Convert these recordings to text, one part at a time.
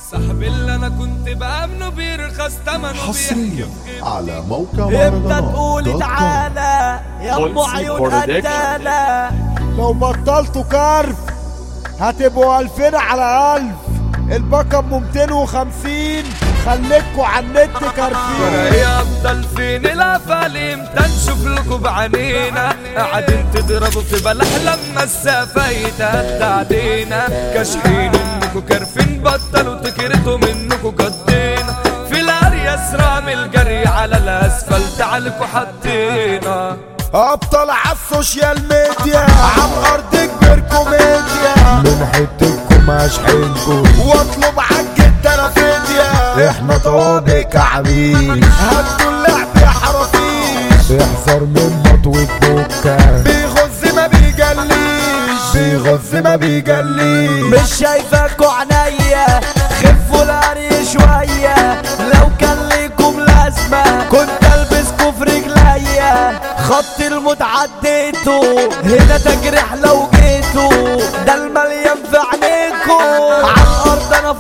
صاحبي اللي انا كنت بامنه بيرخص ثمنه حصريا على موقع امتى مهرجانات تقولي دوت كوم. تعالى يا ام Olsi عيون Production. قتالة لو بطلتوا كرف هتبقوا الفين على الف الباقة ب 250 خليكوا على النت كارفين يا افضل فين الافالي امتى نشوف لكم بعينينا قاعدين تضربوا في بلح لما السفايت هد علينا كاشحين انكم كارفين بطلوا تكرتوا منكم قضينا في الارياس رامي الجري على الاسفلت عليكم حطينا ابطال على السوشيال ميديا على الارض كبير كوميديا من حتتكم اشحنكم واطلب عالجد انا فدية احنا طوابق كعبيش هدوا اللعب يا حرافيش احذر من مطوة بوكا بيغز ما بيجليش بيغز ما بيجليش مش شايفاكوا عينيا خفوا القري شوية لو كان ليكم لازمة كنت البسكوا في رجليا خط الموت عديته هنا تجرح لو جيتوا ده المليان في عينيكوا على الارض انا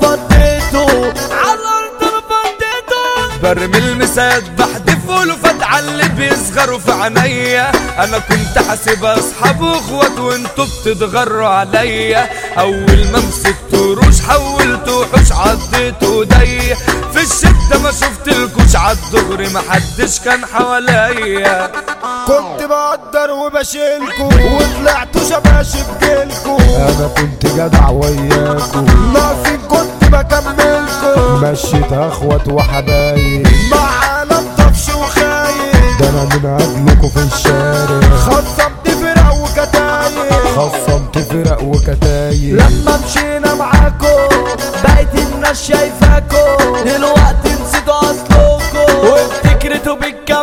فضيته على الارض انا فضيته برمي المساد بحدف ولفت على اللي بيصغروا في عينيا انا كنت حاسب اصحاب واخوات وانتوا بتتغروا عليا اول ما مسكت روش حولت وحوش عضيت ايديا في الشدة ما شفتلكوش عالدغري محدش كان حواليا كنت بقدر وبشيلكوا وطلعتوا شباشب جيلكوا انا كنت جدع وياكوا ناقصين كنت بكملكوا مشيت اخوات وحبايب مع عالم طفش وخايب ده انا من اجلكوا في الشارع خصمت فرق وكتايب خصمت فرق وكتايب لما مشينا معاكوا بقيت الناس شايفاكوا دلوقتي نسيتوا اصلكوا وافتكرتوا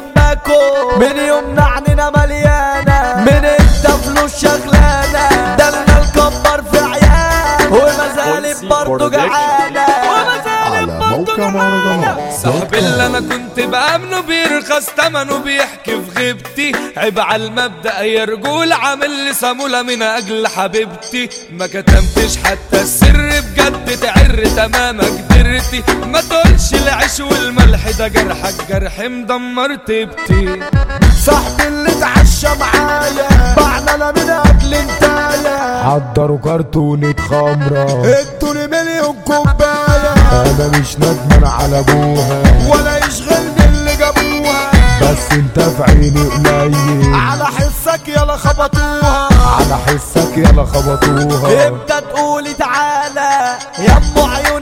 بتكمكوا من يومنا عنينا مليانة من انت فلوس شغلانة ده لنا الكبر في عيال وما زالت Olsi برضه Production. جعانة وما زالت على برضه موقع جعانة مهرجانات دوت صاحبي اللي كوم. انا كنت بامنه بيرخص تمنه بيحكي في غيبتي عيب على المبدا يا رجول عامل لي صاموله من اجل حبيبتي ما كتمتش حتى السر بجد تعر تمام قدرتي ما تقولش العيش والملح ده جرحك جرح مدمر تبتي صاحبي اللي اتعشى معايا بعنا انا من اجل انتايا حضروا كرتونة خمرة ادوني مليون كوباية انا مش ندمان على ابوها ولا يشغلني اللي جابوها بس انت في عيني قليل على حسك يلا خبطوها على حسك يلا خبطوها امتى تقولي تعالى يا ام عيون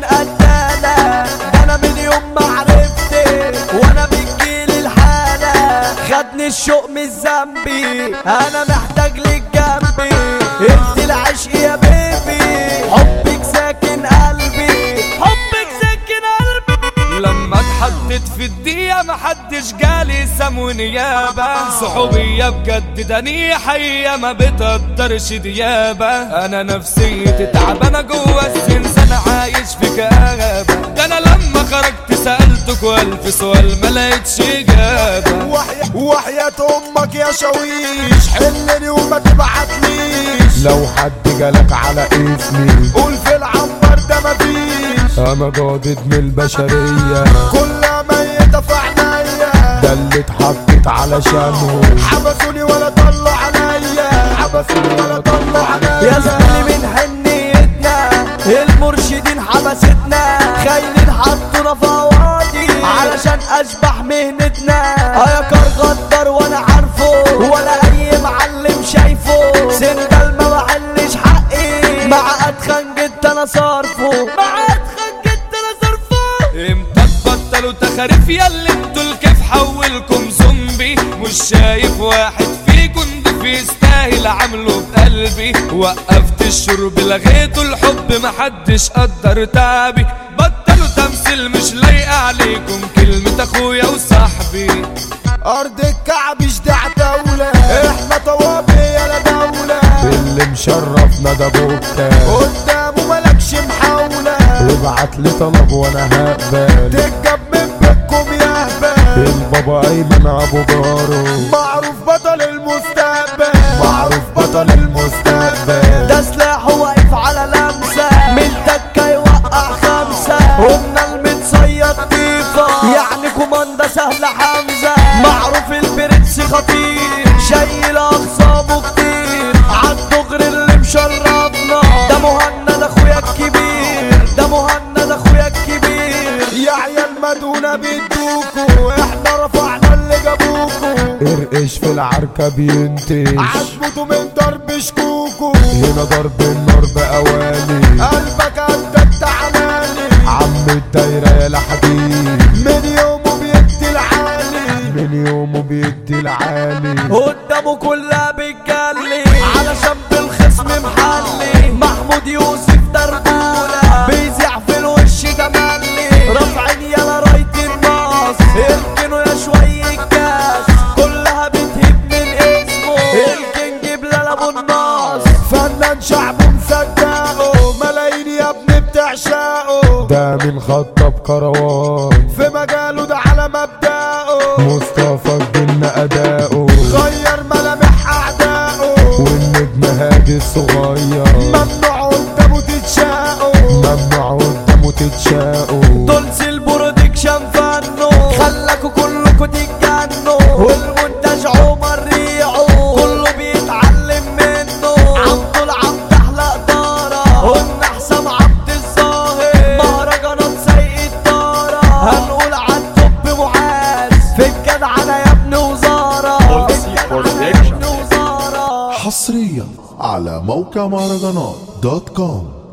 قتالة ده انا من يوم ما عرفتك وانا بتجيلي الحالة خدني الشوق من ذنبي انا محتاج لك جنبي انت العشق يا بيبي حبك ساكن قلبي حبك ساكن قلبي لما اتحطت في الدقيقة محدش جالي سم ونيابة صحوبية بجد ده نيحية ما بتقدرش ديابة أنا نفسيتي تعبانة جوا الزنزانة عايش في كآبة ده أنا لما خرجت سألتك ألف سؤال ما لقيتش إجابة وحي... وحياة امك يا شويش حلني وما تبعتليش لو حد جالك على اسمي قول في العنبر ده مفيش انا جادد من البشرية كلها ميتة في عينيا ده اللي اتحطت علشانهم حبسوني ولا طلعوا عليا حبسوني ولا طلعوا عليا يا زميلي من حنيتنا المرشدين حبستنا خاينين حطونا في قواضي علشان اشبح مهنتنا يا كار غدر وانا عارفه ولا اي معلم شايفه سندل ما بحلش حقي مع اتخن جدا انا صارفه مع اتخن جدا انا صارفه امتى تبطلوا تخاريف ياللي انتوا الكيف حولكم زومبي مش شايف واحد فيكم ضيف يستاهل عامله بقلبي وقفت الشرب لغيته الحب محدش قدر تعبي بطلوا تمثيل مش لايقة عليكم كلمة اخويا وصاحبي ارض الكعب جدع دولة احنا طوابق يا دولة اللي مشرفنا ده بوكا قدامه ملكش محاولة ابعت لي طلب وانا هقبل تتجاب من بيتكم يا هبل البابا ايمن ابو جارو معروف بطل المستقبل معروف بطل المستقبل ده سلاحه واقف على لمسة من تكة يوقع خمسة العركة بينتش عجبته من ضرب شكوكو هنا ضرب النار بأواني قلبك عندك تعمالي عم الدايرة يا لحديد من يومه بيدي العالي من يومه بيدي العالي قدامه كلها بتجلي علشان بالخصم محلي محمود يوسف دربولة بيزيع في الوش ده ملي رافعين يلا راية الناس اركنوا يا شوية كاس كلها بتهب من اسمه الكينج بلال ابو الناس فنان شعبه مصدقه ملايين يا ابني بتعشقه ده من خطب كروان في مجاله ده على مبدأه مصطفى جبنا أداؤه غير ملامح أعدائه والنجم هادي الصغير ممنوع قدامه تتشاقه ممنوع قدامه تتشاقوا دولس البرودكشن فنو خلاكوا كلكوا تتجنوا والمنتج عمر ريعو كله بيتعلم منه عبد العبد احلى اداره قلنا حسام عبد الظاهر مهرجانات سيء الداره هنقول عالتوب معاذ في الجدعنه يا ابن وزاره في الجدعنة يا ابن وزاره حصريا على موقع مهرجانات دوت كوم